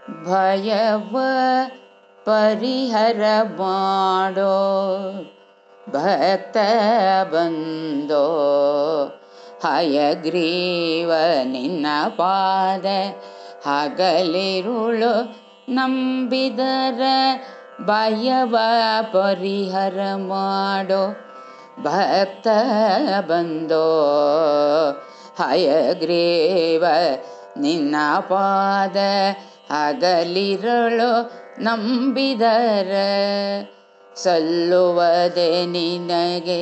ಭಯವ ಪರಿಹರ ಮಾಡೋ ಭಕ್ತ ಬಂದೋ ಹಯಗ್ರೀವ ನಿನ್ನ ಪಾದ ಹಗಲಿರುಳು ನಂಬಿದರ ಭಯವ ಪರಿಹರ ಮಾಡೋ ಭಕ್ತ ಬಂದೋ ಹಯಗ್ರೀವ ನಿನ್ನ ಪಾದ ಹಗಲಿರಳು ನಂಬಿದರ ಸಲ್ಲುವದೆ ನಿನಗೆ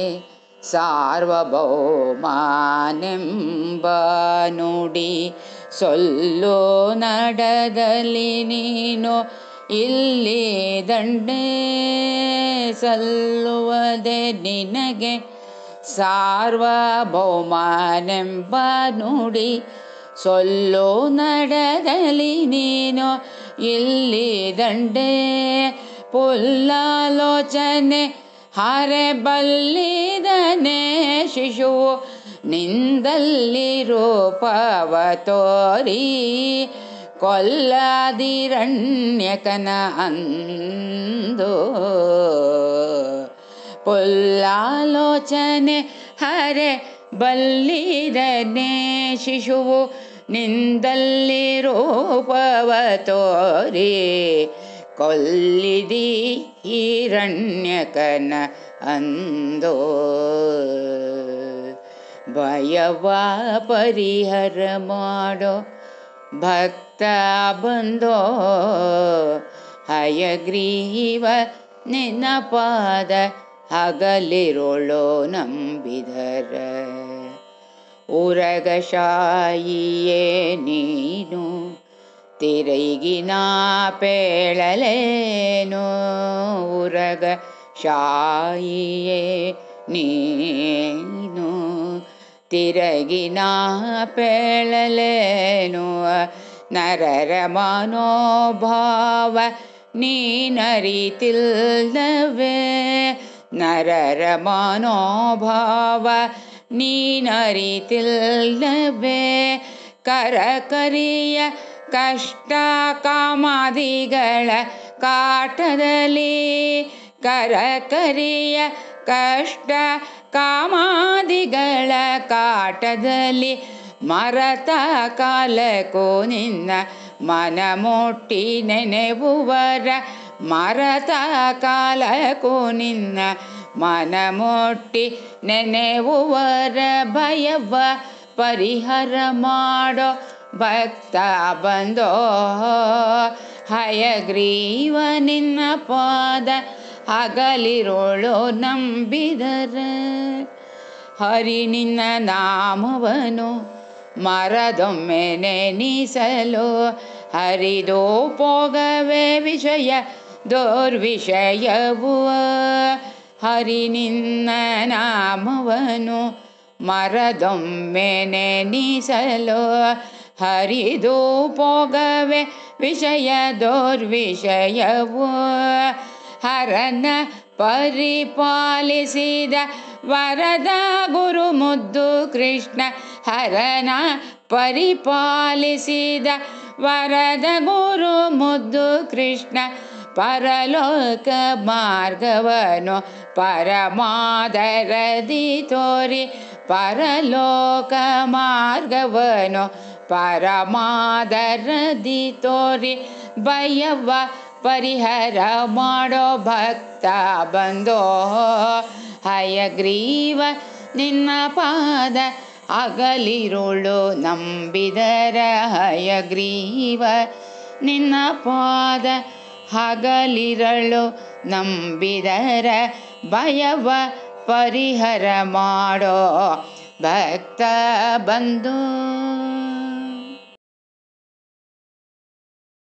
ಸಾರ್ವಭೌಮಾನೆಂಬ ನುಡಿ ಸೊಲ್ಲು ನಡದಲ್ಲಿ ನೀನು ಇಲ್ಲಿ ದಂಡೆ ಸಲ್ಲುವದೆ ನಿನಗೆ ಸಾರ್ವಭೌಮನೆಂಬ ನುಡಿ ಸೊಲ್ಲು ನಡದಲ್ಲಿ ನೀನು ಇಲ್ಲಿ ದಂಡೆ ಪುಲ್ಲಾಲೋಚನೆ ಹರೆ ಬಲ್ಲಿದನೆ ಶಿಶುವು ನಿಂದಲ್ಲಿ ರೂಪವ ತೋರಿ ಕೊಲ್ಲದಿರಣ್ಯಕನ ಅಂದು ಪುಲ್ಲಾಲೋಚನೆ ಹರೆ ಬಲ್ಲಿದನೆ ಶಿಶುವು ನಿಂದಲ್ಲಿ ರೂಪವ ತೋರಿ ಕೊಲ್ಲಿದಿ ಹಿರಣ್ಯಕನ ಅಂದೋ ಭಯವ ಪರಿಹರ ಮಾಡೋ ಭಕ್ತ ಬಂದೋ ಹಯಗ್ರೀವ ನಿನ್ನ ಪಾದ ಹಗಲಿರುಳೋ ನಂಬಿದರ ಉರಗಶಾಯಿಯೇ ನೀನು ತಿರೈಗಿನ ಪೇಳಲೇನು ಉರಗ ಶಾಯಿಯೇ ನೀನು ತಿರಗಿನ ಪೇಳಲೇನು ನರರ ಮನೋಭಾವ ನೀನರಿತಿಲ್ಲವೇ ನರರ ಮನೋಭಾವ ನೀನರಿತಿಲ್ಲವೇ ಕರಕರಿಯ ಕಷ್ಟ ಕಾಮಾದಿಗಳ ಕಾಟದಲ್ಲಿ ಕರಕರಿಯ ಕಷ್ಟ ಕಾಮಾದಿಗಳ ಕಾಟದಲ್ಲಿ ಮರತ ಕಾಲಕ್ಕೂ ನಿನ್ನ ಮನ ಮುಟ್ಟಿ ನೆನೆವುವರ ಮರತ ಕಾಲಕ್ಕೂ ನಿನ್ನ ಮನ ಮುಟ್ಟಿ ನೆನೆವುವರ ಭಯವ ಪರಿಹರ ಮಾಡೋ ಭಕ್ತ ಬಂದೋ ಹಯಗ್ರೀವ ನಿನ್ನ ಪಾದ ಹಗಲಿರೋಳು ನಂಬಿದರ ಹರಿ ನಿನ್ನ ನಾಮವನು ಮರದೊಮ್ಮೆ ನೆನಿಸಲು ಹರಿದೋ ಪೋಗವೇ ವಿಷಯ ದೋರ್ವಿಷಯವು ಹರಿ ನಿನ್ನ ನಾಮವನು ಮರದೊಮ್ಮೆ ನೆನಿಸಲು ಹರಿದು ಪೋಗವೆ ವಿಷಯ ದೋರ್ವಿಷಯವು ಹರನ ಪರಿಪಾಲಿಸಿದ ವರದ ಗುರು ಮುದ್ದು ಕೃಷ್ಣ ಹರನ ಪರಿಪಾಲಿಸಿದ ವರದ ಗುರು ಮುದ್ದು ಕೃಷ್ಣ ಪರಲೋಕ ಮಾರ್ಗವನು ಪರಮಾದರದಿ ತೋರಿ ಪರಲೋಕ ಮಾರ್ಗವನು ಪರಮಾದರದಿ ತೋರಿ ಭಯವ ಪರಿಹರ ಮಾಡೋ ಭಕ್ತ ಬಂದೋ ಹಯಗ್ರೀವ ನಿನ್ನ ಪಾದ ಅಗಲಿರುಳು ನಂಬಿದರ ಹಯಗ್ರೀವ ನಿನ್ನ ಪಾದ ಹಗಲಿರಳು ನಂಬಿದರ ಭಯವ ಪರಿಹರ ಮಾಡೋ ಭಕ್ತ ಬಂದು